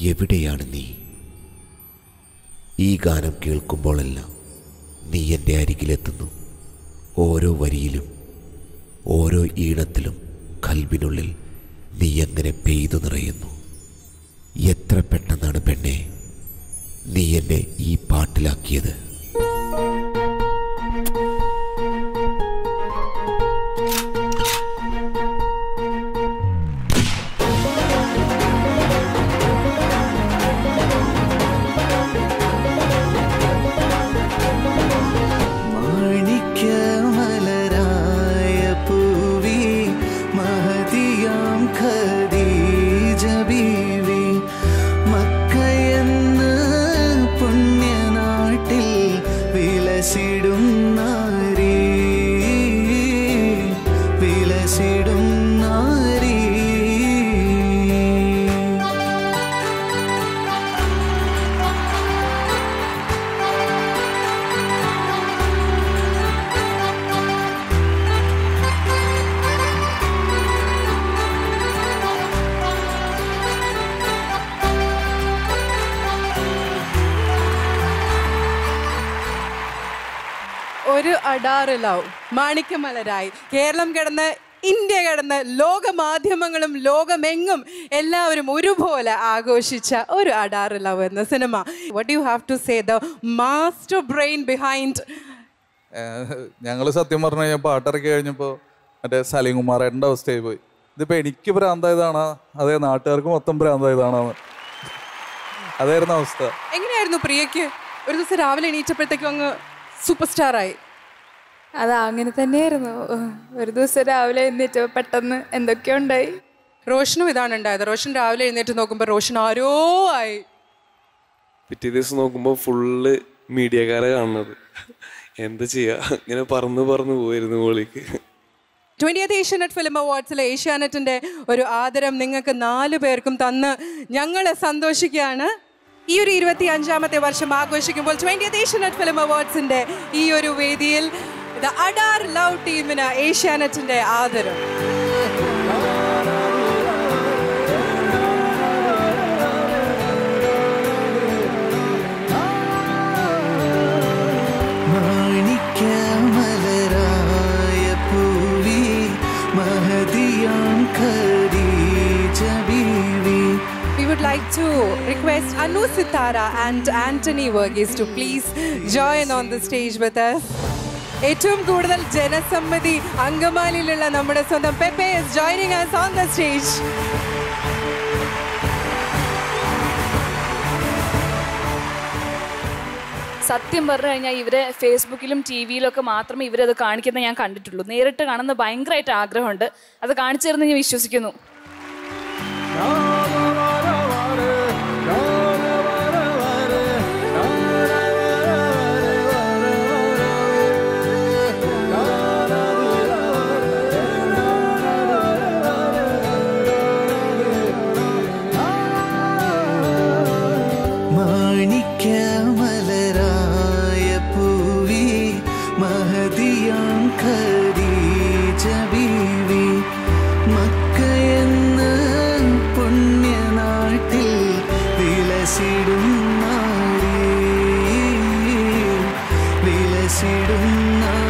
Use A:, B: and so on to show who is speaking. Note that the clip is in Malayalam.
A: എവിടെയാണ് നീ ഈ ഗാനം കേൾക്കുമ്പോഴെല്ലാം നീ എൻ്റെ അരികിലെത്തുന്നു ഓരോ വരിയിലും ഓരോ ഈണത്തിലും കൽബിനുള്ളിൽ നീ എങ്ങനെ പെയ്തു നിറയുന്നു എത്ര പെട്ടെന്നാണ് പെണ്ണെ നീ എന്നെ ഈ പാട്ടിലാക്കിയത്
B: മാണിക്യമലരായ പൂവി മഹതിയാം ഖദീജ ബീവി മക്കയെന്ന പുണ്യനാട്ടിൽ വിലസിടും നാരീ വിലസിടും നാരീ
C: ഒരു അടാറ് ലവ് മാണിക്യമലരായി കേരളം കിടന്ന് ഇന്ത്യ കിടന്ന് ലോക മാധ്യമങ്ങളും ലോകമെങ്ങും എല്ലാവരും ഒരുപോലെ ആഘോഷിച്ച ഒരു അടാറ് ലവ് എന്ന സിനിമ what you have to say the master brain behind
D: ഞങ്ങൾ സത്യം പറഞ്ഞു കഴിഞ്ഞാൽ പാട്ടിറക്കി കഴിഞ്ഞപ്പോൾ മറ്റേ സലീം കുമാറേട്ടൻ്റെ അവസ്ഥയായി പോയി ഇതിപ്പോൾ എനിക്ക് ഭ്രാന്തായതാണോ അതേ നാട്ടുകാർക്ക് മൊത്തം ഭ്രാന്തായതാണോ അതായിരുന്നു അവസ്ഥ
C: എങ്ങനെയായിരുന്നു പ്രിയയ്ക്ക് ഒരു ദിവസം രാവിലെ എണീറ്റപ്പോഴത്തേക്കും അങ്ങ് സൂപ്പർ സ്റ്റാർ ആയി
E: അത് അങ്ങനെ തന്നെയായിരുന്നു ഒരു ദിവസം രാവിലെ എന്നിട്ട് പെട്ടെന്ന് എന്തൊക്കെയോ ഉണ്ടായി
C: റോഷനും ഇതാണ് ഉണ്ടായത് റോഷൻ രാവിലെ എഴുന്നേറ്റ് നോക്കുമ്പോൾ റോഷൻ ആരോ ആയി
F: പിറ്റേ ദിവസം നോക്കുമ്പോൾ ഫുള്ള് മീഡിയക്കാരെ കാണുന്നത് എന്താ ചെയ്യാ ഇങ്ങനെ പറന്ന് പറന്ന് പോയിരുന്നു മോളിക്ക്
C: ട്വന്റിയത്ത് ഏഷ്യാനെറ്റ് ഫിലിം അവാർഡ്സിലെ ഏഷ്യാനെറ്റിന്റെ ഒരു ആദരം നിങ്ങൾക്ക് നാലു പേർക്കും തന്ന് ഞങ്ങൾ സന്തോഷിക്കുകയാണ് ഈ ഒരു ഇരുപത്തി അഞ്ചാമത്തെ വർഷം ആഘോഷിക്കുമ്പോൾ ട്വന്റിയത്ത് ഏഷ്യാനെറ്റ് ഫിലിം അവാർഡ്സിന്റെ ഈ ഒരു വേദിയിൽ ദ അഡാർ ലവ് ടീമിന് ഏഷ്യാനെറ്റിന്റെ ആദരം
B: മാണിക്യമലരായ പൂവി മഹതിയാം ഖദീജ ബീവി
C: We would like to request Anu Sitara and Anthony Verghese to please join on the stage with us. ഏറ്റവും കൂടുതൽ ജനസമ്മതി അങ്കമാലിയിലുള്ള നമ്മുടെ സ്വന്തം Pepe is joining us on the stage.
G: സത്യം പറഞ്ഞു കഴിഞ്ഞാൽ ഇവരെ ഫേസ്ബുക്കിലും ടി വിയിലൊക്കെ മാത്രമേ ഇവരത് കാണിക്കുന്നത് ഞാൻ കണ്ടിട്ടുള്ളൂ നേരിട്ട് കാണുന്ന ഭയങ്കരമായിട്ട് ആഗ്രഹമുണ്ട് അത് കാണിച്ചു തരുന്ന ഞാൻ വിശ്വസിക്കുന്നു
B: മാണിക്യമലരായ പൂവി മഹതിയാം ഖദീജ ബീവി മക്കയെന്ന പുണ്യനാട്ടിൽ വിലസിടും നാരീ വിലസിടും നാരീ